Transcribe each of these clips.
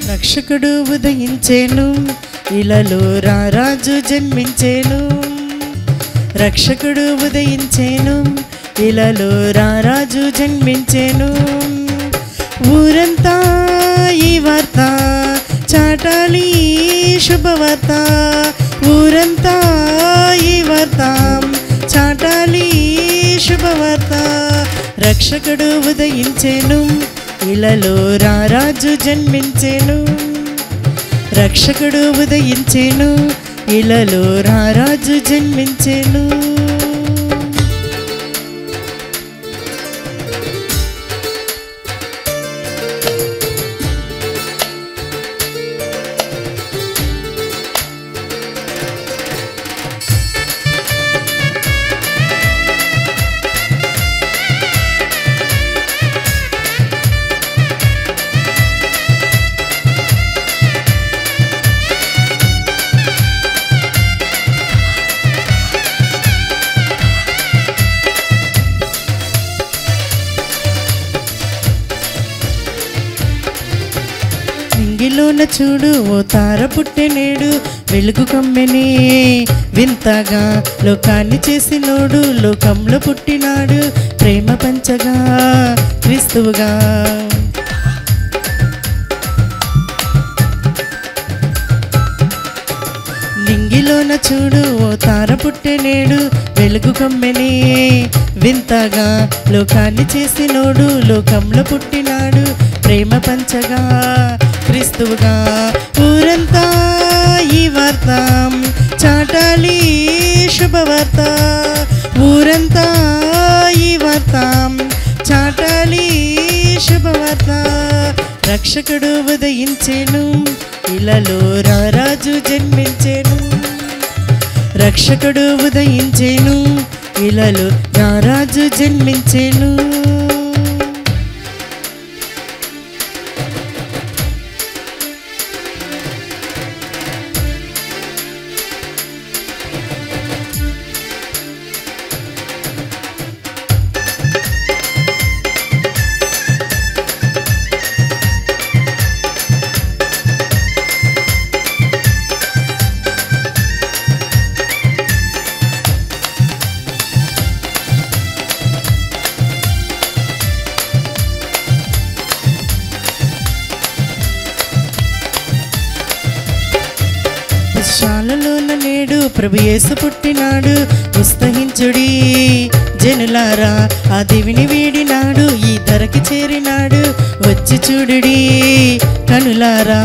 రక్షకుడు ఉదయించేను ఇలలో రారాజు జన్మించేను రక్షకుడు ఉదయించేను ఇలలో రారాజు జన్మించేను ఊరంతా ఈ వార్త చాటాలి శుభవార్త ఊరంతా ఈ వార్త చాటాలి శుభవార్త రక్షకుడు ఉదయించేను ఇలలో రారాజు జన్మించేను రక్షకుడు ఉదయించేను ఇలలో రారాజు జన్మించేను నింగిలోన చూడు ఓ తార పుట్టెనేడు వెలుగు కమ్మెనే వింతగా లోకాన్ని చేసినోడు లోకంలో పుట్టినాడు ప్రేమ పంచగా క్రీస్తువుగా నింగిలోన చూడు ఓ తార పుట్టెనేడు వెలుగు కమ్మెనే వింతగా లోకాన్ని చేసినోడు లోకంలో పుట్టినాడు ప్రేమ పంచగా క్రీస్తువుగా ఊరంతా ఈ వార్త చాటాలి శుభవార్త ఊరంతా ఈ వార్త చాటాలి శుభవార్త రక్షకుడు ఉదయించేను ఇలలో రారాజు జన్మించేను రక్షకుడు ఉదయించేను ఇలలో రారాజు జన్మించేను శాలలోన నేడు ప్రభు యేసు పుట్టినాడు ఉత్సహించుడి జనులారా ఆ దివిని వీడినాడు ఈ ధరకి చేరినాడు వచ్చి చూడుడి కనులారా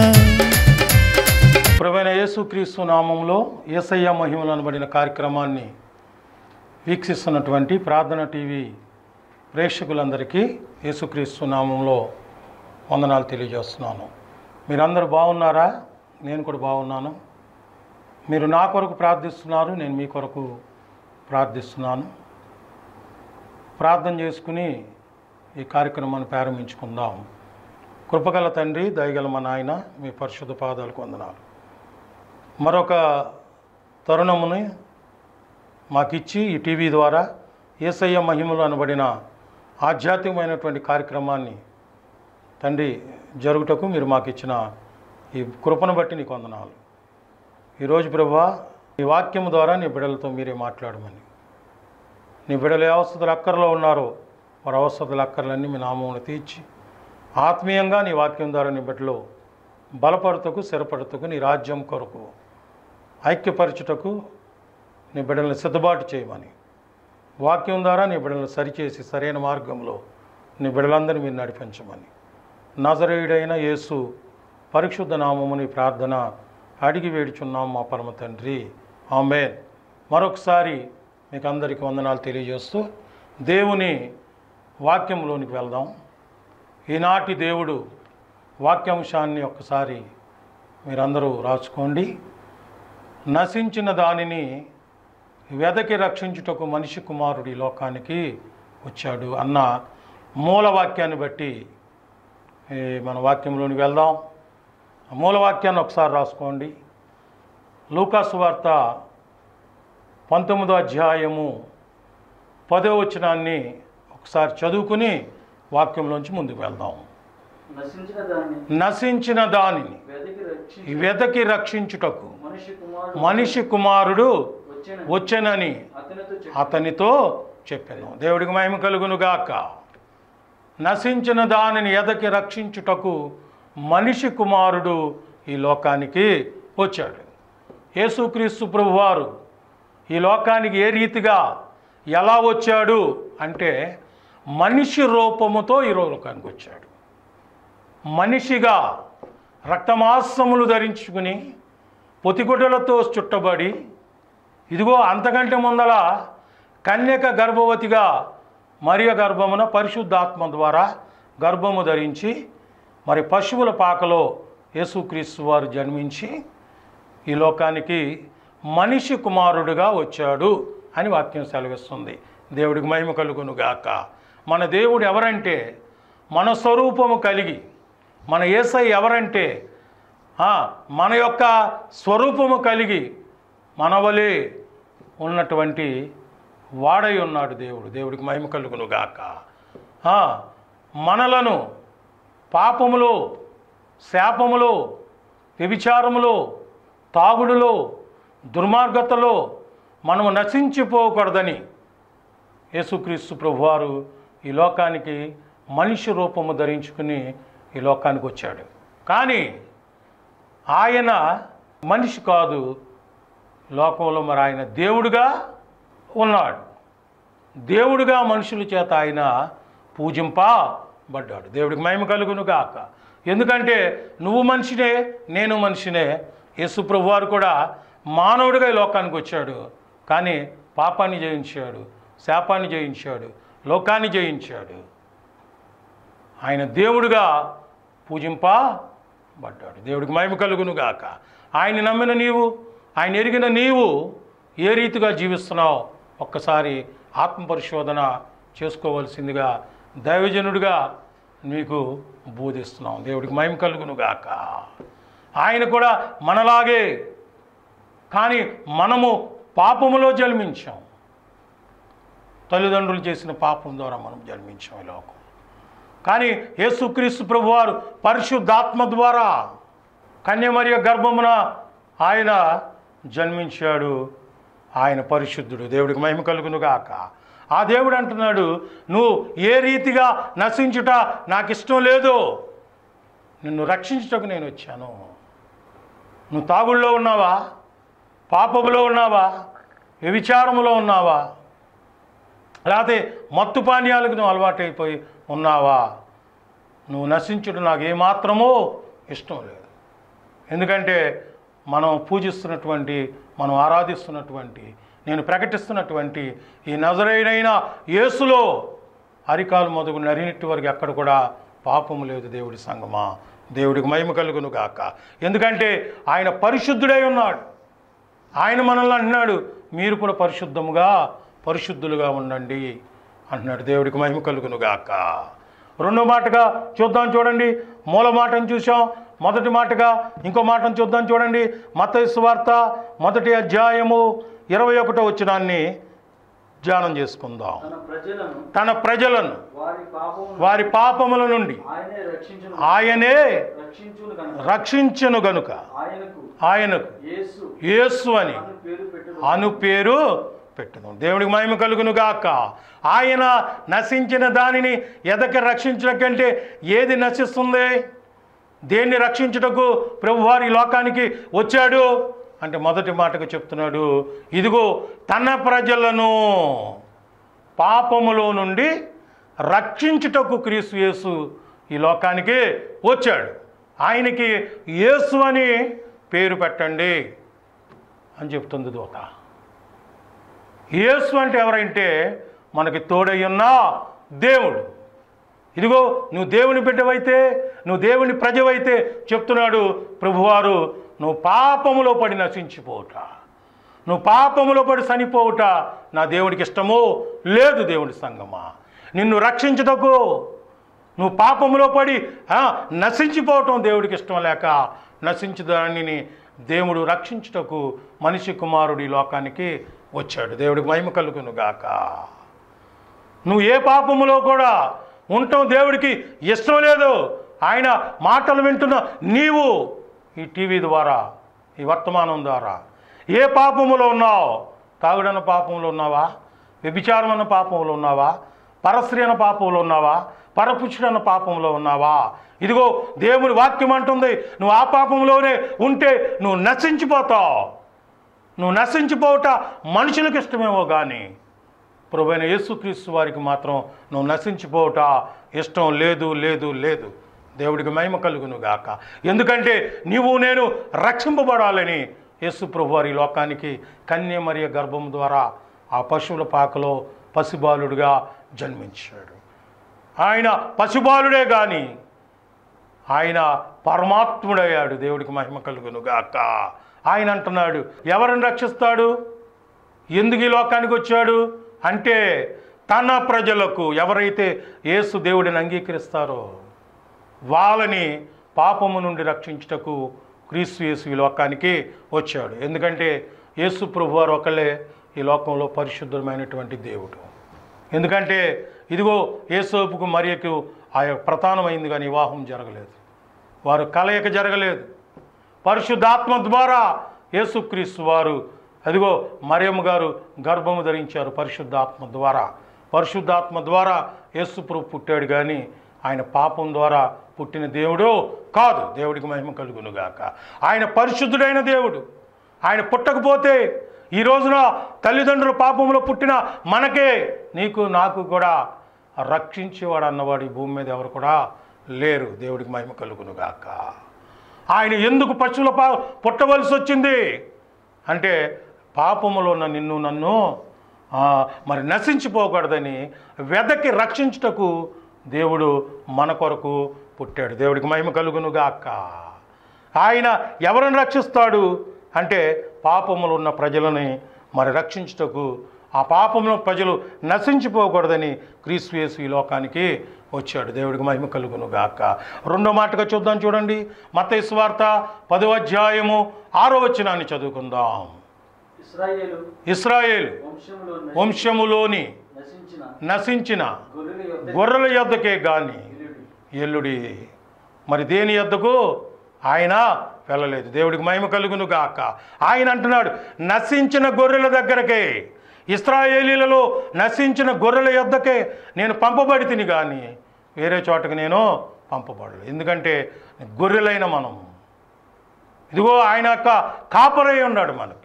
ప్రభువైన యేసుక్రీస్తు నామంలో యేసయ్య మహిమలు అనబడిన కార్యక్రమాన్ని వీక్షిస్తున్నటువంటి ప్రార్థన టీవీ ప్రేక్షకులందరికీ యేసుక్రీస్తు నామంలో వందనాలు తెలియజేస్తున్నాను మీరందరూ బాగున్నారా నేను కూడా బాగున్నాను మీరు నా కొరకు ప్రార్థిస్తున్నారు నేను మీ కొరకు ప్రార్థిస్తున్నాను ప్రార్థన చేసుకుని ఈ కార్యక్రమాన్ని ప్రారంభించుకుందాం కృపగల తండ్రి దయగల మా నాయన మీ పరిశుద్ధ పాదాలకు వందనాలు మరొక తరుణముని మాకిచ్చి ఈ టీవీ ద్వారా ఏసయ్య మహిమలు అనబడిన ఆధ్యాత్మికమైనటువంటి కార్యక్రమాన్ని తండ్రి జరుగుటకు మీరు మాకు ఇచ్చిన ఈ కృపను బట్టి నీకు వందనాలు ఈరోజు ప్రభువా ఈ వాక్యం ద్వారా నీ బిడ్డలతో మీరే మాట్లాడమని నీ బిడ్డలు ఏ అవస్థలు అక్కర్లో ఉన్నారో వారి అవస్థల అక్కర్లన్నీ మీ నామమును తీర్చి ఆత్మీయంగా నీ వాక్యం ద్వారా నీ బిడ్డలో బలపడుటకు స్థిరపడుటకు నీ రాజ్యం కొరకు ఐక్యపరచుటకు నీ బిడ్డలను సిద్ధబాటు చేయమని వాక్యం ద్వారా నీ బిడ్డలను సరిచేసి సరైన మార్గంలో నీ బిడ్డలందరినీ మీరు నడిపించమని నజరేయుడైన యేసు పరిశుద్ధ నామముని ప్రార్థన అడిగి వేడుచున్నాం మా పరమ తండ్రి ఆమెన్ మరొకసారి మీకు అందరికీ వందనాలు తెలియజేస్తూ దేవుని వాక్యంలోనికి వెళ్దాం ఈనాటి దేవుడు వాక్యాంశాన్ని ఒక్కసారి మీరందరూ రాసుకోండి నశించిన దానిని వెదకి రక్షించుటకు మనిషి కుమారుడు ఈ లోకానికి వచ్చాడు అన్న మూల వాక్యాన్ని బట్టి ఈ మన వాక్యంలోనికి వెళ్దాం ఆ మూల వాక్యాన్ని ఒకసారి రాసుకోండి లూకాసు వార్త పంతొమ్మిదో అధ్యాయము పదో వచనాన్ని ఒకసారి చదువుకుని వాక్యంలోంచి ముందుకు వెళ్దాం నశించిన దాన్ని నశించిన దానిని వెదకి రక్షించి వెదకి రక్షించుటకు మనిషి కుమారుడు మనిషి కుమారుడు వచ్చిన వచ్చెనని అతనితో చెప్పి అతనితో చెప్పాను దేవుడికి మహిమ కలుగును గాక నశించిన దానిని ఎదకి రక్షించుటకు మనిషి కుమారుడు ఈ లోకానికి వచ్చాడు యేసుక్రీస్తు ప్రభువారు ఈ లోకానికి ఏ రీతిగా ఎలా వచ్చాడు అంటే మనిషి రూపముతో ఈ లోకానికి వచ్చాడు మనిషిగా రక్తమాసములు ధరించుకుని పొతిగుడ్డలతో చుట్టబడి ఇదిగో అంతకంటే ముందల కన్యక గర్భవతిగా మరియ గర్భమున పరిశుద్ధాత్మ ద్వారా గర్భము ధరించి మరి పశువుల పాకలో యేసుక్రీస్తు వారు జన్మించి ఈ లోకానికి మనిషి కుమారుడుగా వచ్చాడు అని వాక్యం సెలవిస్తుంది దేవుడికి మహిమ కలుగును గాక మన దేవుడు ఎవరంటే మన స్వరూపము కలిగి మన ఏసై ఎవరంటే ఆ, మన యొక్క స్వరూపము కలిగి మనవలే ఉన్నటువంటి వాడై ఉన్నాడు దేవుడు దేవుడికి మహిమ కలుగును గాక ఆ, మనలను పాపములో శాపములో వ్యభిచారములో తాగుడులో దుర్మార్గతలో మనము నశించిపోకూడదని యేసుక్రీస్తు ప్రభువారు ఈ లోకానికి మనిషి రూపము ధరించుకుని ఈ లోకానికి వచ్చాడు కానీ ఆయన మనిషి కాదు లోకంలో మరి ఆయన దేవుడుగా ఉన్నాడు దేవుడుగా మనుషుల చేత ఆయన పూజింపబడ్డాడు దేవుడికి మహిమ కలుగును గాక ఎందుకంటే నువ్వు మనిషినే నేను మనిషినే యేసుప్రభు వారు కూడా మానవుడిగా ఈ లోకానికి వచ్చాడు కానీ పాపాన్ని జయించాడు శాపాన్ని జయించాడు లోకాన్ని జయించాడు ఆయన దేవుడుగా పూజింపబడ్డాడు దేవుడికి మహిమ కలుగును గాక ఆయన నమ్మిన నీవు ఆయన ఎరిగిన నీవు ఏ రీతిగా జీవిస్తున్నావు ఒక్కసారి ఆత్మ పరిశోధన చేసుకోవలసిందిగా దైవజనుడిగా నీకు బోధిస్తున్నాం దేవుడికి మహిమ కలుగును గాక ఆయన కూడా మనలాగే కానీ మనము పాపములో జన్మించాం తల్లిదండ్రులు చేసిన పాపం ద్వారా మనం జన్మించాం ఈ లోకం కానీ యేసుక్రీస్తు ప్రభువారు పరిశుద్ధాత్మ ద్వారా కన్యమరియ గర్భమున ఆయన జన్మించాడు ఆయన పరిశుద్ధుడు దేవుడికి మహిమ కలుగును గాక ఆ దేవుడు అంటున్నాడు నువ్వు ఏ రీతిగా నశించుట నాకు ఇష్టం లేదు నిన్ను రక్షించుటకు నేను వచ్చాను నువ్వు తాగుళ్ళో ఉన్నావా పాపములో ఉన్నావా వ్యభిచారములో ఉన్నావా లేకపోతే మత్తు పానీయాలకు నువ్వు అలవాటైపోయి ఉన్నావా నువ్వు నశించుడు నాకు ఏమాత్రమో ఇష్టం లేదు ఎందుకంటే మనం పూజిస్తున్నటువంటి మనం ఆరాధిస్తున్నటువంటి నేను ప్రకటిస్తున్నటువంటి ఈ నజరైనైన యేసులో అరికాలు మొదలు నరినట్టు వరకు ఎక్కడ కూడా పాపము లేదు దేవుడి సంగమా దేవుడికి మహిమ కలుగును గాక ఎందుకంటే ఆయన పరిశుద్ధుడై ఉన్నాడు ఆయన మనల్ని అంటున్నాడు మీరు కూడా పరిశుద్ధముగా పరిశుద్ధులుగా ఉండండి అంటున్నాడు దేవుడికి మహిమ కలుగును గాక రెండో మాటగా చూద్దాం చూడండి మూల మాటను చూసాం మొదటి మాటగా ఇంకో మాటను చూద్దాం చూడండి మత వార్త మొదటి అధ్యాయము ఇరవై ఒకటో వచ్చినాన్ని ధ్యానం చేసుకుందాం తన ప్రజలను తన ప్రజలను వారి పాపమును వారి పాపముల నుండి ఆయనే రక్షించును ఆయనే రక్షించును కనుక రక్షించను గనుక ఆయనకు ఆయనకు యేసు యేసు అని అను పేరు పెట్టు అను పేరు పెట్టుదాం దేవుడికి మహిమ కలుగును గాక ఆయన నశించిన దానిని ఎదకి రక్షించడం కంటే ఏది నశిస్తుంది దేన్ని రక్షించుటకు ప్రభువారి లోకానికి వచ్చాడు అంటే మొదటి మాటకు చెప్తున్నాడు ఇదిగో తన ప్రజలను పాపములో నుండి రక్షించుటకు క్రీస్తు యేసు ఈ లోకానికి వచ్చాడు ఆయనకి యేసు అని పేరు పెట్టండి అని చెప్తుంది దూత యేసు అంటే ఎవరంటే మనకి తోడై ఉన్న దేవుడు ఇదిగో నువ్వు దేవుని బిడ్డవైతే నువ్వు దేవుని ప్రజవైతే చెప్తున్నాడు ప్రభువారు నువ్వు పాపములో పడి నశించిపోవుట నువ్వు పాపములో పడి చనిపోవుట నా దేవుడికి ఇష్టమో లేదు దేవుడి సంగమా నిన్ను రక్షించుటకు నువ్వు పాపములో పడి ఆ, నశించిపోవటం దేవుడికి ఇష్టం లేక నశించు దానిని దేవుడు రక్షించుటకు మనిషి కుమారుడు ఈ లోకానికి వచ్చాడు దేవుడికి మహిమ కలుగును గాక నువ్వు ఏ పాపములో కూడా ఉండటం దేవుడికి ఇష్టం లేదు ఆయన మాటలు వింటున్న నీవు ఈ టీవీ ద్వారా ఈ వర్తమానం ద్వారా ఏ పాపములో ఉన్నావు తాగుడన్న పాపంలో ఉన్నావా వ్యభిచారం అన్న పాపంలో ఉన్నావా పరస్త్రీ అన్న పాపంలో ఉన్నావా పరపురుషుడు అన్న పాపంలో ఉన్నావా ఇదిగో దేవుని వాక్యం అంటుంది నువ్వు ఆ పాపంలోనే ఉంటే నువ్వు నశించిపోతావు నువ్వు నశించిపోవట మనుషులకు ఇష్టమేమో కానీ ప్రభువైన యేసుక్రీస్తు వారికి మాత్రం నువ్వు నశించిపోవట ఇష్టం లేదు లేదు లేదు దేవుడికి మహిమ కలుగును గాక ఎందుకంటే నీవు నేను రక్షింపబడాలని యేసు ప్రభు వారి లోకానికి కన్య మరియ గర్భం ద్వారా ఆ పశువుల పాకలో పసిబాలుడుగా జన్మించాడు ఆయన పశుబాలుడే కానీ ఆయన పరమాత్ముడయ్యాడు దేవుడికి మహిమ కలుగును గాక ఆయన అంటున్నాడు ఎవరిని రక్షిస్తాడు ఎందుకు ఈ లోకానికి వచ్చాడు అంటే తన ప్రజలకు ఎవరైతే యేసు దేవుడిని అంగీకరిస్తారో వాళ్ళని పాపము నుండి రక్షించుటకు క్రీస్తు యేసు ఈ లోకానికి వచ్చాడు ఎందుకంటే యేసు ప్రభు వారు ఒకళ్ళే ఈ లోకంలో పరిశుద్ధమైనటువంటి దేవుడు ఎందుకంటే ఇదిగో యేసోపుకు మరియకు ఆ యొక్క ప్రధానమైంది కానీ వివాహం జరగలేదు వారు కలయిక జరగలేదు పరిశుద్ధాత్మ ద్వారా యేసుక్రీస్తు వారు అదిగో మరియమ్మ గారు గర్భము ధరించారు పరిశుద్ధాత్మ ద్వారా పరిశుద్ధాత్మ ద్వారా యేసు ప్రభు పుట్టాడు కానీ ఆయన పాపం ద్వారా పుట్టిన దేవుడు కాదు దేవుడికి మహిమ కలుగునుగాక ఆయన పరిశుద్ధుడైన దేవుడు ఆయన పుట్టకపోతే ఈ రోజున తల్లిదండ్రుల పాపంలో పుట్టిన మనకే నీకు నాకు కూడా రక్షించేవాడు అన్నవాడు ఈ భూమి మీద ఎవరు కూడా లేరు దేవుడికి మహిమ కలుగునుగాక ఆయన ఎందుకు పశువుల పా పుట్టవలసి వచ్చింది అంటే పాపములో ఉన్న నిన్ను నన్ను ఆ, మరి నశించిపోకూడదని వెదకి రక్షించుటకు దేవుడు మన కొరకు పుట్టాడు దేవుడికి మహిమ కలుగునుగాక ఆయన ఎవరిని రక్షిస్తాడు అంటే పాపములు ఉన్న ప్రజలని మరి రక్షించుటకు ఆ పాపంలో ప్రజలు నశించిపోకూడదని క్రీస్తు యేసు ఈ లోకానికి వచ్చాడు దేవుడికి మహిమ కలుగును గాక రెండో మాటగా చూద్దాం చూడండి మత్తయి వార్త పదో అధ్యాయము ఆరో వచనాన్ని చదువుకుందాం ఇస్రాయేలు ఇస్రాయేల్ వంశంలో నశి- వంశములోని నశించిన నశించిన గొర్రెల యొద్ద గొర్రెల యొద్దకే గాని ఎలుడి. ఎల్లుడి మరి దేని యొద్దకు ఆయన వెళ్ళలేదు దేవుడికి మహిమ కలుగును గాక ఆయన అంటున్నాడు నశించిన గొర్రెల దగ్గరకే ఇస్రాయేలీలలో నశించిన గొర్రెల యొద్దకే నేను పంపబడి తిని కానీ వేరే చోటకి నేను పంపబడలేదు ఎందుకంటే గొర్రెలైన మనం ఇదిగో ఆయన యొక్క కాపరై ఉన్నాడు మనకి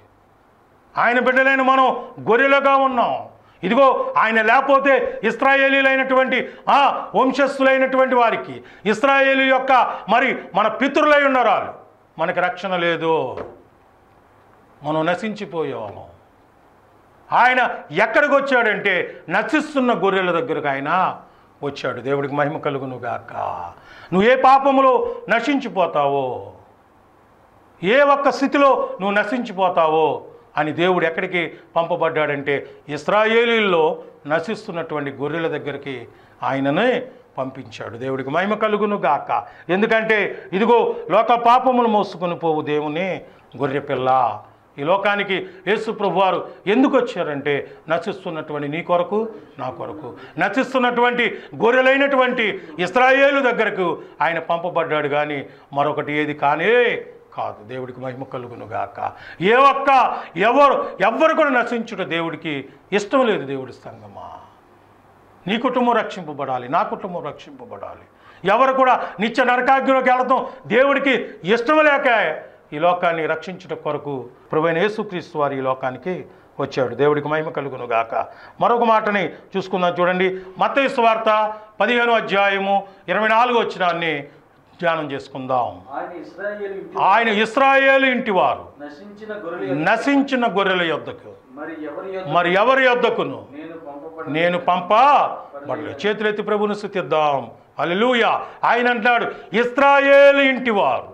ఆయన బిడ్డలైన మనం గొర్రెలుగా ఉన్నాం ఇదిగో ఆయన లేకపోతే ఇస్రాయేలీలైనటువంటి ఆ వంశస్థులైనటువంటి వారికి ఇస్రాయేలీ యొక్క మరి మన పితరులై ఉన్నారు వాళ్ళు మనకి రక్షణ లేదు మనం నశించిపోయాము ఆయన ఎక్కడికి వచ్చాడంటే నశిస్తున్న గొర్రెల దగ్గరకు ఆయన వచ్చాడు దేవుడికి మహిమ కలుగును గాక నువ్వు ఏ పాపములో నశించిపోతావో ఏ ఒక్క స్థితిలో నువ్వు నశించిపోతావో అని దేవుడు ఎక్కడికి పంపబడ్డాడంటే ఇస్రాయేలీల్లో నశిస్తున్నటువంటి గొర్రెల దగ్గరికి ఆయననే పంపించాడు దేవుడికి మహిమ కలుగును గాక ఎందుకంటే ఇదిగో లోక పాపములు మోసుకొని పోవు దేవుని గొర్రె పిల్ల ఈ లోకానికి యేసు ప్రభువారు ఎందుకు వచ్చారంటే నశిస్తున్నటువంటి నీ కొరకు నా కొరకు నశిస్తున్నటువంటి గొర్రెలైనటువంటి ఇస్రాయేలు దగ్గరకు ఆయన పంపబడ్డాడు కానీ మరొకటి ఏది కానే కాదు దేవుడికి మహిమ కలుగును గాక ఏ ఒక్క ఎవరు ఎవ్వరు కూడా నశించుట దేవుడికి ఇష్టం లేదు దేవుడి సంగమా నీ కుటుంబం రక్షింపబడాలి నా కుటుంబం రక్షింపబడాలి ఎవరు కూడా నిత్య నరకాగ్నిలోకి వెళ్ళటం దేవుడికి ఇష్టం లేక ఈ లోకాన్ని రక్షించుట కొరకు ప్రభువైన యేసుక్రీస్తు వారు ఈ లోకానికి వచ్చాడు దేవుడికి మహిమ కలుగును గాక మరొక మాటని చూసుకుందాం చూడండి మత్తయి వార్త పదిహేను అధ్యాయము ఇరవై నాలుగు వచ్చినాన్ని ధ్యానం చేసుకుందాం ఆయన ఇస్రాయేలు ఇంటి ఆయన ఇస్రాయేలు ఇంటివారు నశించిన గొర్రెల యొద్ద నశించిన గొర్రెల యొద్దకు మరి ఎవరి యొద్ద మరి ఎవరి యొద్దకును నేను పంపబడి నేను పంపబడలేదు చేతులెత్తి ప్రభుని స్థుతిద్దాం అల్లెలూయ ఆయన అంటున్నాడు ఇస్రాయేల్ ఇంటివారు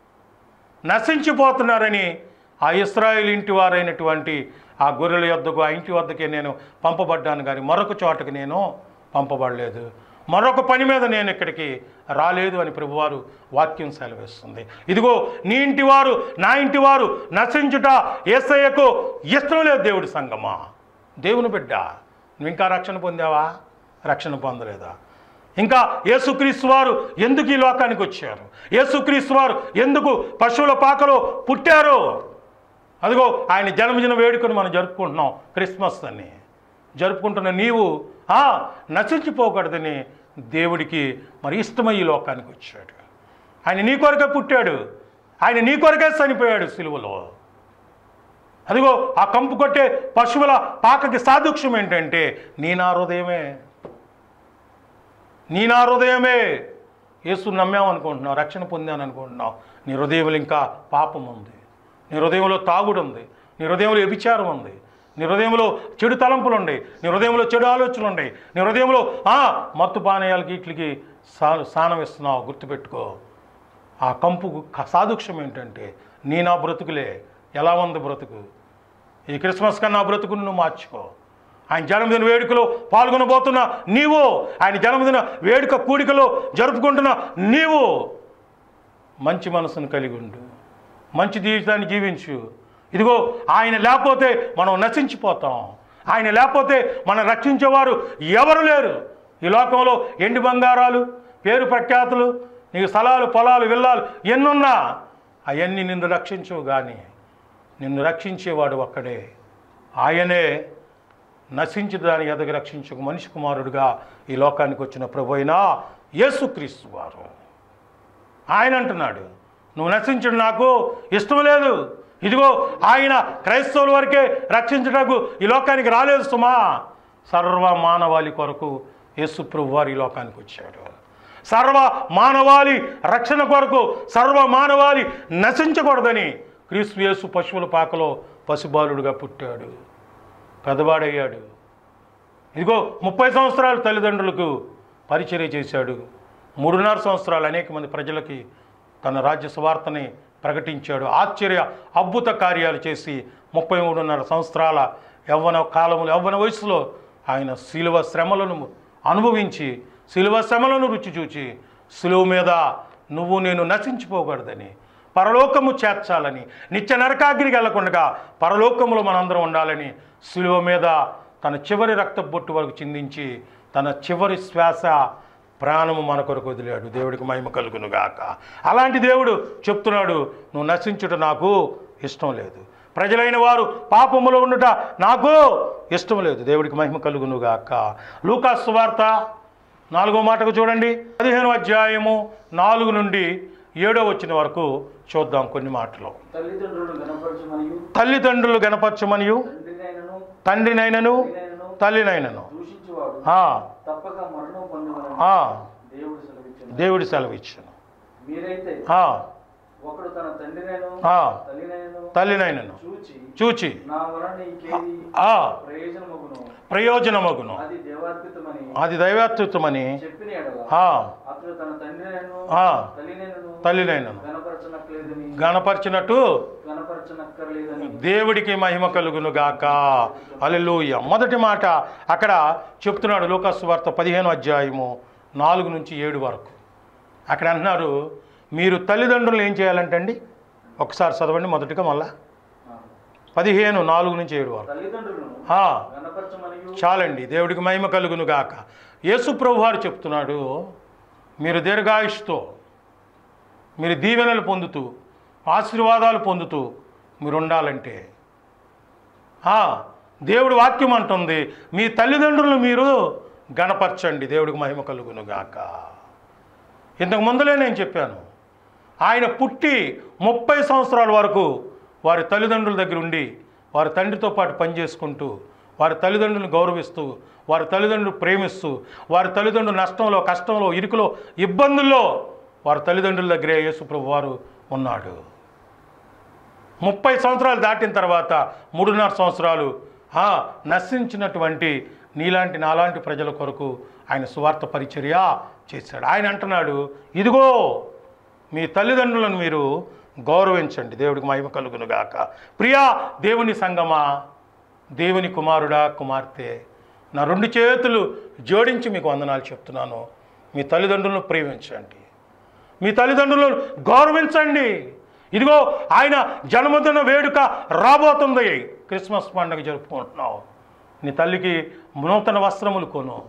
నశించిపోతున్నారని ఆ ఇస్రాయేల్ ఇంటి వారైనటువంటి ఆ గొర్రెల యొద్దకు ఆ ఇంటి వద్దకే నేను పంపబడ్డాను కానీ మరొక చోటకి నేను పంపబడలేదు మరొక పని మీద నేను ఇక్కడికి రాలేదు అని ప్రభువారు వాక్యం సెలవిస్తుంది ఇదిగో నీ ఇంటి వారు నా ఇంటి వారు నశించుట ఏసయ్యకు ఇష్టం లేదు దేవుడి సంగమా దేవుని బిడ్డ నువ్వు ఇంకా రక్షణ పొందావా రక్షణ పొందలేదా ఇంకా యేసుక్రీస్తు వారు ఎందుకు ఈ లోకానికి వచ్చారు యేసుక్రీస్తు వారు ఎందుకు పశువుల పాకలో పుట్టారు అదిగో ఆయన జన్మదిన వేడుకను మనం జరుపుకుంటున్నాం క్రిస్మస్ అని జరుపుకుంటున్న నీవు ఆ నశించిపోకూడదని దేవుడికి మరి ఇష్టమై ఈ లోకానికి వచ్చాడు ఆయన నీ కొరకే పుట్టాడు ఆయన నీ కొరకే చనిపోయాడు సిలువలో అదిగో ఆ కంపు కొట్టే పశువుల పాకకి సాదృక్ష్యం ఏంటంటే నీ నా హృదయమే నీ నా హృదయమే యేసు నమ్మామనుకుంటున్నావు రక్షణ పొందాను అనుకుంటున్నావు నీ హృదయంలో ఇంకా పాపం ఉంది నీ హృదయంలో తాగుడు ఉంది నీ హృదయంలో వ్యభిచారం ఉంది నీ హృదయంలో చెడు తలంపులు ఉన్నాయి నీ హృదయంలో చెడు ఆలోచనలు ఉన్నాయి నీ హృదయంలో ఆ, మత్తు పానీయాలకి వీటికి సా స్నానం ఇస్తున్నావు గుర్తుపెట్టుకో ఆ కంపు సాదృక్ష్యం ఏంటంటే నీ నా బ్రతుకులే ఎలా ఉంది బ్రతుకు ఈ క్రిస్మస్ కన్నా బ్రతుకును నువ్వు మార్చుకో ఆయన జన్మదిన వేడుకలో పాల్గొనబోతున్న నీవు ఆయన జన్మదిన వేడుక కూడికలో జరుపుకుంటున్న నీవు మంచి మనసును కలిగి ఉండు మంచి జీవితాన్ని జీవించు ఇదిగో ఆయన లేకపోతే మనం నశించిపోతాం ఆయన లేకపోతే మనం రక్షించేవారు ఎవరు లేరు ఈ లోకంలో ఎండి బంగారాలు పేరు ప్రఖ్యాతులు నీకు స్థలాలు పొలాలు విల్లాలు ఎన్నున్నా అవన్నీ నిన్ను రక్షించవు కానీ నిన్ను రక్షించేవాడు ఒక్కడే ఆయనే నశించి దాని ఎదగ రక్షించక మనిషి కుమారుడుగా ఈ లోకానికి వచ్చిన ప్రభు అయినా యేసుక్రీస్తు వారు ఆయన అంటున్నాడు నువ్వు నశించడం నాకు ఇష్టం లేదు ఇదిగో ఆయన క్రైస్తవుల వరకే రక్షించటకు ఈ లోకానికి రాలేదు సుమా సర్వ మానవాళి కొరకు యేసు ప్రభు వారు ఈ లోకానికి వచ్చాడు సర్వ మానవాళి రక్షణ కొరకు సర్వ మానవాళి నశించకూడదని క్రీస్తు యేసు పశువుల పాకలో పశుబాలుడుగా పుట్టాడు పెద్దవాడయ్యాడు ఇదిగో ముప్పై సంవత్సరాలు తల్లిదండ్రులకు పరిచర్య చేశాడు మూడున్నర సంవత్సరాలు అనేక మంది ప్రజలకి తన రాజ్య సువార్తని ప్రకటించాడు ఆశ్చర్య అద్భుత కార్యాలు చేసి ముప్పై మూడున్నర సంవత్సరాల యవ్వన కాలములు యవ్వన వయసులో ఆయన శిలువ శ్రమలను అనుభవించి శిలువ శ్రమలను రుచి చూచి శిలువ మీద నువ్వు నేను నశించిపోకూడదని పరలోకము చేర్చాలని నిత్య నరకాగ్నికి వెళ్లకుండా పరలోకములో మనందరం ఉండాలని శిలువ మీద తన చివరి రక్త బొట్టు వరకు చిందించి తన చివరి శ్వాస ప్రాణము మన కొరకు వదిలాడు దేవుడికి మహిమ కలుగును గాక అలాంటి దేవుడు చెప్తున్నాడు నువ్వు నశించుట నాకు ఇష్టం లేదు ప్రజలైన వారు పాపములో ఉండుట నాకు ఇష్టం లేదు దేవుడికి మహిమ కలుగును గాక లూకాసు వార్త నాలుగో మాటకు చూడండి పదిహేను అధ్యాయము నాలుగు నుండి ఏడో వచ్చిన వరకు చూద్దాం కొన్ని మాటలు తల్లిదండ్రులను గణపరచమనియు తల్లిదండ్రులు గణపరచమనియు తండ్రినైనను తండ్రినైనను తల్లినైనను తల్లినైనను దూషించువాడు ఆ, తప్పక మరణం పొందమని ఆ, దేవుడు సెలవిచ్చాను దేవుడి సెలవిచ్చును మీరైతే ఆ, ఒకడు తన తండ్రినైను ఆ, తల్లినైను తల్లినైనను చూచి చూచి నా వలన నీకేది ఆ ప్రయోజనమగును ప్రయోజనమగును అది దేవార్పితమని అది దైవాత్యుతమని చెప్పిన ఎడల ఆ, అతడు తన తండ్రినైను ఆ, తల్లినైను తల్లినైనను గణపరచనట్లేదని గణపరిచినట్టు గణపరచనక్కర్లేదని దేవుడికి మహిమ కలుగును గాక అలెలుయ మొదటి మాట అక్కడ చెప్తున్నాడు లోకాసు వార్త పదిహేను అధ్యాయము నాలుగు నుంచి ఏడు వరకు అక్కడ అంటున్నారు మీరు తల్లిదండ్రులు ఏం చేయాలంటండి ఒకసారి చదవండి మొదటిగా మళ్ళా పదిహేను నాలుగు నుంచి ఏడు వరకు తల్లిదండ్రులను ఆ, గణపరచమనియు చాలండి దేవుడికి మహిమ కలుగును గాక యేసు ప్రభు వారు చెప్తున్నాడు మీరు దీర్ఘాయుష్తో మీరు దీవెనలు పొందుతూ ఆశీర్వాదాలు పొందుతూ మీరు ఉండాలంటే ఆ, దేవుడి వాక్యం అంటుంది మీ తల్లిదండ్రులను మీరు గణపరచండి దేవుడికి మహిమ కలుగును గాక ఇంతకు ముందులే నేను చెప్పాను ఆయన పుట్టి ముప్పై సంవత్సరాల వరకు వారి తల్లిదండ్రుల దగ్గర ఉండి వారి తండ్రితో పాటు పనిచేసుకుంటూ వారి తల్లిదండ్రులను గౌరవిస్తూ వారి తల్లిదండ్రులు ప్రేమిస్తూ వారి తల్లిదండ్రులు నష్టంలో కష్టంలో ఇరుకులో ఇబ్బందుల్లో వారి తల్లిదండ్రుల దగ్గరే యేసుప్రభు వారు ఉన్నాడు ముప్పై సంవత్సరాలు దాటిన తర్వాత మూడున్నర సంవత్సరాలు ఆ, నశించినటువంటి నీలాంటి నాలాంటి ప్రజల కొరకు ఆయన సువార్త పరిచర్య చేశాడు ఆయన అంటున్నాడు ఇదిగో మీ తల్లిదండ్రులను మీరు గౌరవించండి దేవుడికి మహిమ కలుగును గాక ప్రియా దేవుని సంగమా దేవుని కుమారుడా కుమార్తె నా రెండు చేతులు జోడించి మీకు వందనాలు చెప్తున్నాను మీ తల్లిదండ్రులను ప్రేమించండి మీ తల్లిదండ్రులను గౌరవించండి ఇదిగో ఆయన జన్మదిన వేడుక రాబోతుంది క్రిస్మస్ పండుగ జరుపుకుంటున్నావు నీ తల్లికి నూతన వస్త్రములు కొను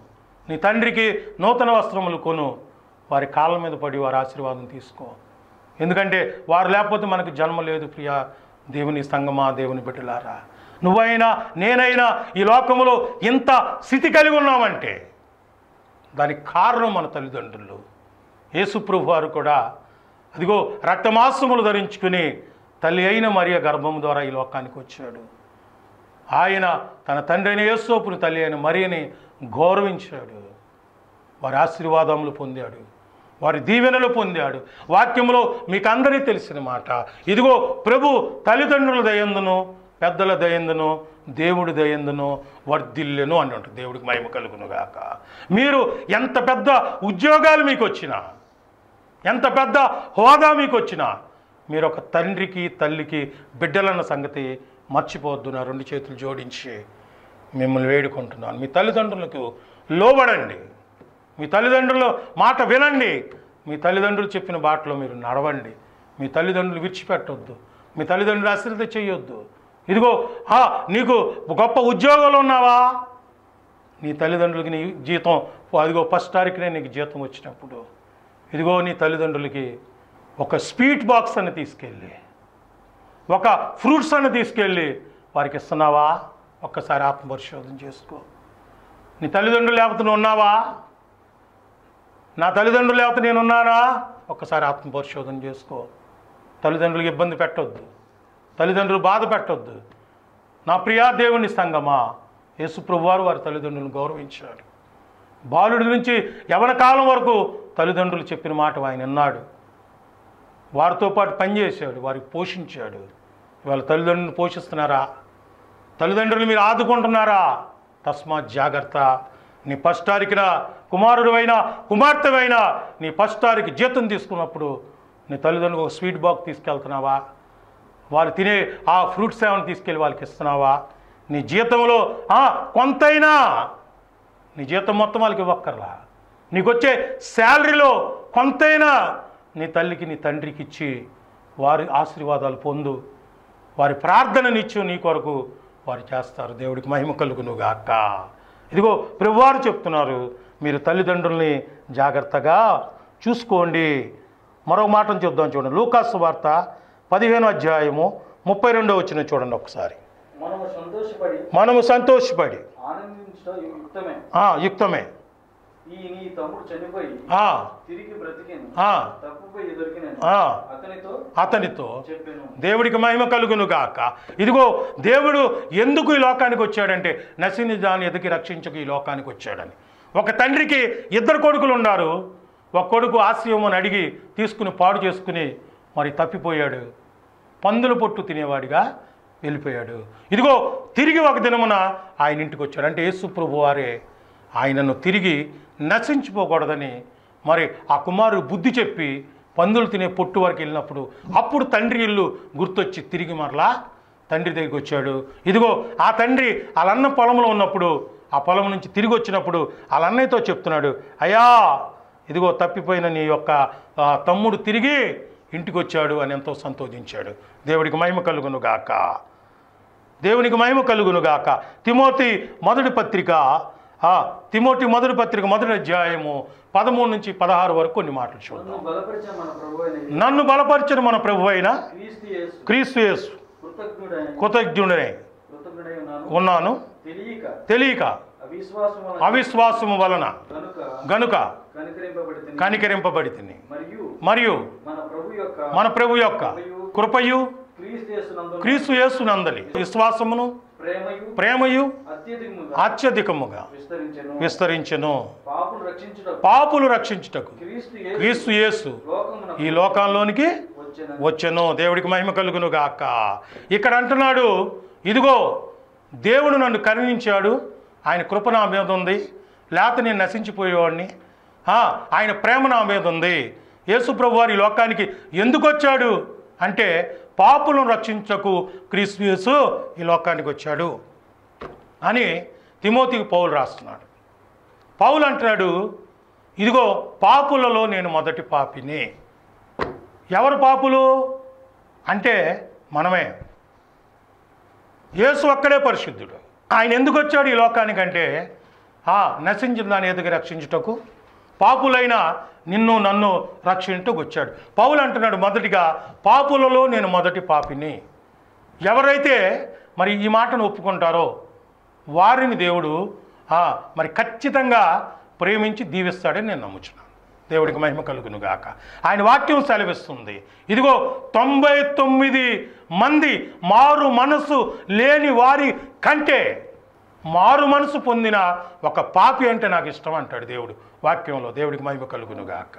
నీ తండ్రికి నూతన వస్త్రములు కొను వారి కాళ్ళ మీద పడి వారి ఆశీర్వాదం తీసుకో ఎందుకంటే వారు లేకపోతే మనకు జన్మ లేదు ప్రియా దేవుని సంగమా దేవుని బిడ్డలారా నువ్వైనా నేనైనా ఈ లోకములో ఇంత స్థితి కలిగి ఉన్నామంటే దానికి కారణం మన తల్లిదండ్రులు యేసుప్రభు వారు కూడా అదిగో రక్తమాసములు ధరించుకుని తల్లి అయిన మరియ గర్భం ద్వారా ఈ లోకానికి వచ్చాడు ఆయన తన తండ్రి అయిన యేసోపుని తల్లి అయిన మరియని గౌరవించాడు వారి ఆశీర్వాదములు పొందాడు వారి దీవెనలు పొందాడు వాక్యంలో మీకు అందరికీ తెలిసిన మాట ఇదిగో ప్రభు తల్లిదండ్రుల దయందును పెద్దల దయందును దేవుడి దయందును వర్ధిల్లెను అని ఉంటుంది దేవుడికి మహిమ కలుగును గాక మీరు ఎంత పెద్ద ఉద్యోగాలు మీకు వచ్చినా ఎంత పెద్ద హోదా మీకు వచ్చినా మీరు ఒక తండ్రికి తల్లికి బిడ్డలన్న సంగతి మర్చిపోవద్దు నా రెండు చేతులు జోడించి మిమ్మల్ని వేడుకుంటున్నాను మీ తల్లిదండ్రులకు లోబడండి మీ తల్లిదండ్రుల మాట వినండి మీ తల్లిదండ్రులు చెప్పిన బాటలో మీరు నడవండి మీ తల్లిదండ్రులు విడిచిపెట్టొద్దు మీ తల్లిదండ్రులు అశ్రద్ధ చేయొద్దు ఇదిగో ఆ, నీకు గొప్ప ఉద్యోగంలో ఉన్నావా నీ తల్లిదండ్రులకి నీ జీతం అదిగో ఫస్ట్ తారీఖునే నీకు జీతం వచ్చినప్పుడు ఇదిగో నీ తల్లిదండ్రులకి ఒక స్వీట్ బాక్స్ అని తీసుకెళ్ళి ఒక ఫ్రూట్స్ అని తీసుకెళ్ళి వారికి ఇస్తున్నావా ఒక్కసారి ఆత్మపరిశోధన చేసుకో నీ తల్లిదండ్రులు లేకపోతే నువ్వు ఉన్నావా నా తల్లిదండ్రులు లేకపోతే నేను ఉన్నానా ఒక్కసారి ఆత్మపరిశోధన చేసుకో తల్లిదండ్రులకు ఇబ్బంది పెట్టొద్దు తల్లిదండ్రులు బాధ పెట్టొద్దు నా ప్రియా దేవుని సంగమా యేసుప్రభువారు వారి తల్లిదండ్రులను గౌరవించాడు బాలుడి నుంచి యవన కాలం వరకు తల్లిదండ్రులు చెప్పిన మాట ఆయన విన్నాడు వారితో పాటు పనిచేశాడు వారికి పోషించాడు ఇవాళ తల్లిదండ్రులను పోషిస్తున్నారా తల్లిదండ్రులు మీరు ఆదుకుంటున్నారా తస్మాత్ జాగ్రత్త నీ ఫస్ట్ తారీఖున కుమారుడువైనా కుమార్తెవైనా నీ ఫస్ట్ తారీఖు జీతం తీసుకున్నప్పుడు నీ తల్లిదండ్రులకు ఒక స్వీట్ బాక్స్ తీసుకెళ్తున్నావా వారు తినే ఆ ఫ్రూట్స్ ఏమైనా తీసుకెళ్ళి వాళ్ళకి ఇస్తున్నావా నీ జీతంలో ఆ, కొంతైనా నీ జీతం మొత్తం వాళ్ళకి ఇవ్వక్కర్లా నీకు వచ్చే శాలరీలో కొంతైనా నీ తల్లికి నీ తండ్రికి ఇచ్చి వారి ఆశీర్వాదాలు పొందు వారి ప్రార్థననిచ్చు నీ కొరకు వారు చేస్తారు దేవుడికి మహిమ కలుగును గాక ఇదిగో ప్రభువారు చెప్తున్నారు మీరు తల్లిదండ్రుల్ని జాగ్రత్తగా చూసుకోండి మరో మాటను చూద్దాం చూడండి లూకాసు వార్త పదిహేను అధ్యాయము ముప్పై రెండో వచ్చిన చూడండి ఒకసారి మనము సంతోషపడి మనము సంతోషపడి ఆనందించడం యుక్తమే ఆ, యుక్తమే ఈ నీ తమ్ముడు చనిపోయి ఆ, తిరిగి బ్రతికిను ఆ, తప్పుపోయి దొరికినను ఆ, అతనితో అతనితో చెప్పాను దేవుడికి మహిమ కలుగును గాక ఇదిగో దేవుడు ఎందుకు ఈ లోకానికి వచ్చాడంటే నశిని దాని ఎదికి రక్షించకు ఈ లోకానికి వచ్చాడని ఒక తండ్రికి ఇద్దరు కొడుకులు ఉన్నారు ఒక కొడుకు ఆశ్రయం అని అడిగి తీసుకుని పాడు చేసుకుని మరి తప్పిపోయాడు పందుల పొట్టు తినేవాడిగా వెళ్ళిపోయాడు ఇదిగో తిరిగి ఒక దినమున ఆయన ఇంటికి వచ్చాడు అంటే యేసు ప్రభు వారే ఆయనను తిరిగి నశించిపోకూడదని మరి ఆ కుమారుడు బుద్ధి చెప్పి పందులు తినే పొట్టు వరకు వెళ్ళినప్పుడు అప్పుడు తండ్రి ఇల్లు గుర్తొచ్చి తిరిగి మరలా తండ్రి దగ్గరికి వచ్చాడు ఇదిగో ఆ తండ్రి వాళ్ళన్న పొలంలో ఉన్నప్పుడు ఆ పొలం నుంచి తిరిగి వచ్చినప్పుడు వాళ్ళ అన్నయ్యతో చెప్తున్నాడు అయ్యా ఇదిగో తప్పిపోయిన నీ యొక్క ఆ, తమ్ముడు తిరిగి ఇంటికి వచ్చాడు అని ఎంతో సంతోషించాడు దేవుడికి మహిమ కలుగును గాక దేవునికి మహిమ కలుగును గాక తిమోతి మొదటి పత్రిక ఆ, తిమోతి మొదటి పత్రిక మొదటి అధ్యాయము పదమూడు నుంచి పదహారు వరకు కొన్ని మాటలు చూద్దాం నన్ను బలపరిచిన మన ప్రభు అయిన నన్ను బలపరిచిన మన ప్రభు అయిన క్రీస్తు యేసు క్రీస్తు యేసు కృతజ్ఞుడై కృతజ్ఞుడనే కృతజ్ఞుడై ఉన్నాను ఉన్నాను తెలియక తెలియక అవిశ్వాసం వలన అవిశ్వాసము వలన కనుక గనుక కనికరింపబడి కనికరింపబడి తిని మరియు మరియు మన ప్రభు యొక్క మన ప్రభు యొక్క కృపయు క్రీస్తు యేసునందు క్రీస్తు యేసునందలి విశ్వాసమును ప్రేమయు ప్రేమయు అత్యధికముగా అత్యధికముగా విస్తరించెను విస్తరించెను పాపులు రక్షించుట పాపులు రక్షించుటకు క్రీస్తు యేసు క్రీస్తు యేసు లోకమున ఈ లోకంలోనికి వచ్చెను వచ్చెను దేవుడికి మహిమ కలుగును గాక ఇక్కడ అంటున్నాడు ఇదిగో దేవుడు నన్ను కరుణించాడు ఆయన కృప నా మీద ఉంది లేకపోతే నేను నశించిపోయేవాడిని ఆ, ఆయన ప్రేమ నా మీద ఉంది యేసుప్రభు వారి ఈ లోకానికి ఎందుకు వచ్చాడు అంటే పాపులను రక్షించకు క్రీస్తు యేసు ఈ లోకానికి వచ్చాడు అని తిమోతికి పౌలు రాస్తున్నాడు పౌలు అంటున్నాడు ఇదిగో పాపులలో నేను మొదటి పాపిని ఎవరు పాపులు అంటే మనమే యేసు ఒక్కడే పరిశుద్ధుడు ఆయన ఎందుకు వచ్చాడు ఈ లోకానికంటే ఆ నశించిన దాని ఎదుగు రక్షించుటకు పాపులైన నిన్ను నన్ను రక్షించుటకు వచ్చాడు పౌలు అంటున్నాడు మొదటిగా పాపులలో నేను మొదటి పాపిని ఎవరైతే మరి ఈ మాటను ఒప్పుకుంటారో వారిని దేవుడు ఆ, మరి ఖచ్చితంగా ప్రేమించి దీవిస్తాడని నేను నమ్ముచున్నాను దేవుడికి మహిమ కలుగును గాక ఆయన వాక్యం సెలవిస్తుంది ఇదిగో తొంభై తొమ్మిది మంది మారు మనసు లేని వారి కంటే మారు మనసు పొందిన ఒక పాపి అంటే నాకు ఇష్టం అంటాడు దేవుడు వాక్యంలో దేవుడికి మహిమ కలుగును గాక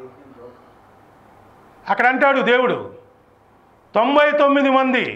అక్కడ అంటాడు దేవుడు తొంభై తొమ్మిది మంది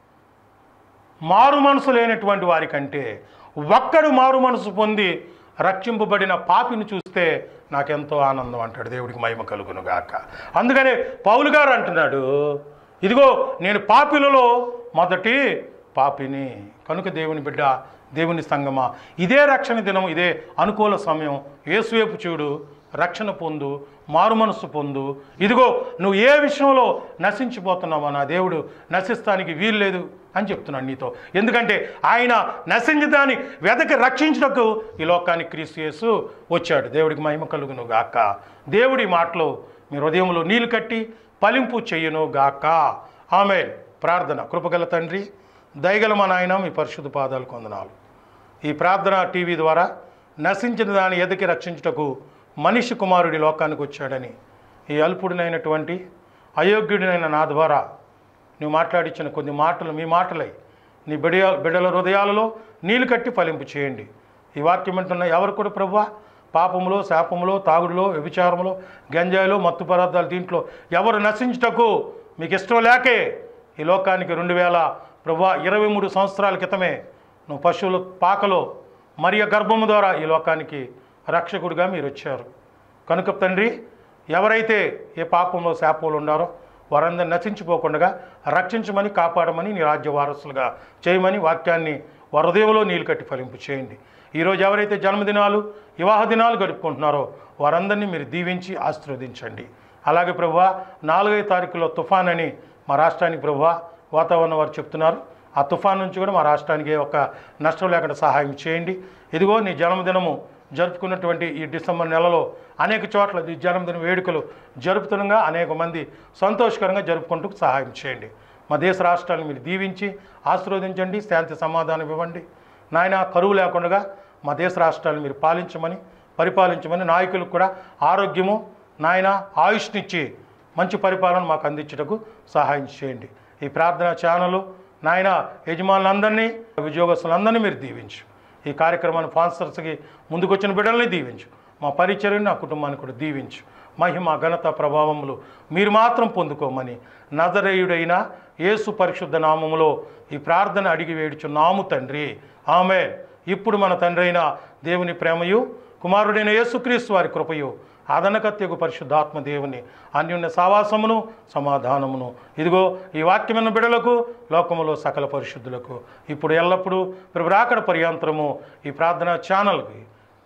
మారు మనసు లేనటువంటి వారికంటే ఒక్కడు మారు మనసు పొంది రక్షింపబడిన పాపిని చూస్తే నాకెంతో ఆనందం అంటాడు దేవుడికి మహిమ కలుగును గాక అందుకనే పౌలు గారు అంటున్నాడు ఇదిగో నేను పాపిలలో మొదటి పాపిని కనుక దేవుని బిడ్డ దేవుని సంగమా ఇదే రక్షణ దినం ఇదే అనుకూల సమయం ఏసువైపు చూడు రక్షణ పొందు మారు మనస్సు పొందు ఇదిగో నువ్వు ఏ విషయంలో నశించిపోతున్నావో నా దేవుడు నశిస్తానికి వీల్లేదు అని చెప్తున్నాను నీతో ఎందుకంటే ఆయన నశించదాన్ని వెదకి రక్షించుటకు ఈ లోకానికి క్రీస్తు యేసు వచ్చాడు దేవుడికి మహిమ కలుగును గాక దేవుడి మాటలు మీ హృదయంలో నీళ్లు కట్టి ఫలింపు చెయ్యను గాక ఆమె ప్రార్థన కృపగల తండ్రి దయగల మా నాయన మీ పరిశుద్ధ పాదాలు కొందనాలు ఈ ప్రార్థన టీవీ ద్వారా నశించిన దాన్ని ఎదకి రక్షించుటకు మనిషి కుమారుడి లోకానికి వచ్చాడని ఈ అల్పుడినైనటువంటి అయోగ్యుడినైన నా ద్వారా నువ్వు మాట్లాడించిన కొన్ని మాటలు మీ మాటలై నీ బిడ బిడల హృదయాలలో నీళ్లు కట్టి ఫలింపు చేయండి ఈ వాక్యం వింటున్న ఎవరు కూడా ప్రభువా పాపములో శాపములో తాగుడులో వ్యభిచారములో గంజాయిలో మత్తు పదార్థాలు దీంట్లో ఎవరు నశించుటకు మీకు ఇష్టం లేకే ఈ లోకానికి రెండు వేల ప్రభువా ఇరవై మూడు సంవత్సరాల క్రితమే నువ్వు పశువుల పాకలో మరియ గర్భము ద్వారా ఈ లోకానికి రక్షకుడిగా మీరు వచ్చారు కనుక తండ్రి ఎవరైతే ఏ పాపంలో శాపంలో ఉన్నారో వారందరిని నశించిపోకుండా రక్షించమని కాపాడమని నీ రాజ్య వారసులుగా చేయమని వాక్యాన్ని వారి హృదయంలో నీళ్ళు కట్టి ఫలింపు చేయండి ఈరోజు ఎవరైతే జన్మదినాలు వివాహ దినాలు గడుపుకుంటున్నారో వారందరినీ మీరు దీవించి ఆశీర్వదించండి అలాగే ప్రభువా నాలుగైదు తారీఖులో తుఫాన్ అని మా రాష్ట్రానికి ప్రభువా వాతావరణం వారు చెప్తున్నారు ఆ తుఫాన్ నుంచి కూడా మా రాష్ట్రానికి ఒక నష్టం లేకుండా సహాయం చేయండి ఇదిగో నీ జన్మదినము జరుపుకున్నటువంటి ఈ డిసెంబర్ నెలలో అనేక చోట్ల ఈ జన్మదిన వేడుకలు జరుపుతుండగా అనేక మంది సంతోషకరంగా జరుపుకుంటూ సహాయం చేయండి మా దేశ రాష్ట్రాలను మీరు దీవించి ఆశీర్వదించండి శాంతి సమాధానం ఇవ్వండి నాయన కరువు లేకుండా మా దేశ రాష్ట్రాలను మీరు పాలించమని పరిపాలించమని నాయకులకు కూడా ఆరోగ్యము నాయన ఆయుష్నిచ్చి మంచి పరిపాలన మాకు అందించుటకు సహాయం చేయండి ఈ ప్రార్థన ఛానల్ నాయన యజమానులందరినీ ఉద్యోగస్తులందరినీ మీరు దీవించు ఈ కార్యక్రమాన్ని స్పాన్సర్స్కి ముందుకొచ్చిన బిడ్డల్ని దీవించు మా పరిచర్ని నా కుటుంబాన్ని కూడా దీవించు మహిమ ఘనత ప్రభావములు మీరు మాత్రం పొందుకోమని నజరేయుడైన యేసు పరిశుద్ధ నామములో ఈ ప్రార్థన అడిగి వేడుచున్నాము తండ్రి ఆమె ఇప్పుడు మన తండ్రి అయిన దేవుని ప్రేమయు కుమారుడైన యేసుక్రీస్తు వారి కృపయు ఆదనకత్యకు పరిశుద్ధాత్మ దేవుని అన్యున్న సావాసమును సమాధానమును ఇదిగో ఈ వాక్యమైన బిడలకు లోకములో సకల పరిశుద్ధులకు ఇప్పుడు ఎల్లప్పుడూ ప్రభురాకడ పర్యాంతరము ఈ ప్రార్థనా ఛానల్కి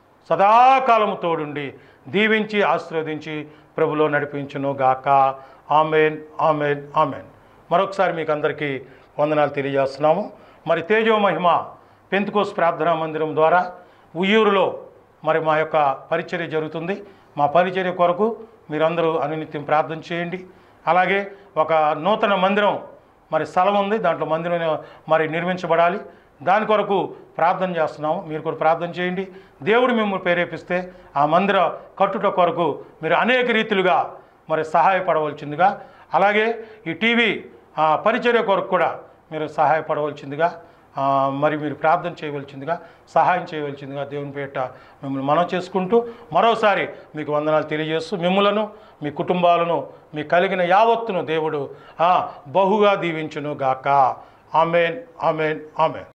సదాకాలము తోడుండి దీవించి ఆశీర్వదించి ప్రభులో నడిపించును గాక ఆమెన్ ఆమెన్ ఆమెన్ మరొకసారి మీకు అందరికీ వందనాలు తెలియజేస్తున్నాము మరి తేజో మహిమ పెంతుకోస్ ప్రార్థనా మందిరం ద్వారా ఉయ్యూరులో మరి మా యొక్క పరిచర్య జరుగుతుంది మా పరిచర్య కొరకు మీరందరూ అనునిత్యం ప్రార్థన చేయండి అలాగే ఒక నూతన మందిరం మరి స్థలం ఉంది దాంట్లో మందిరం మరి నిర్మించబడాలి దాని కొరకు ప్రార్థన చేస్తున్నాము మీరు కూడా ప్రార్థన చేయండి దేవుడు మిమ్మల్ని ప్రేరేపిస్తే ఆ మందిర కట్టుట కొరకు మీరు అనేక రీతిలుగా మరి సహాయపడవలసిందిగా అలాగే ఈ టీవీ ఆ, పరిచర్య కొరకు కూడా మీరు సహాయపడవలసిందిగా ఆ, మరి మీరు ప్రార్థన చేయవలసిందిగా సహాయం చేయవలసిందిగా దేవుని పేట మిమ్మల్ని మనం చేసుకుంటూ మరోసారి మీకు వందనాలు తెలియజేస్తూ మిమ్మలను మీ కుటుంబాలను మీ కలిగిన యావత్తును దేవుడు ఆ, బహుగా దీవించును గాక ఆమెన్ ఆమెన్ ఆమెన్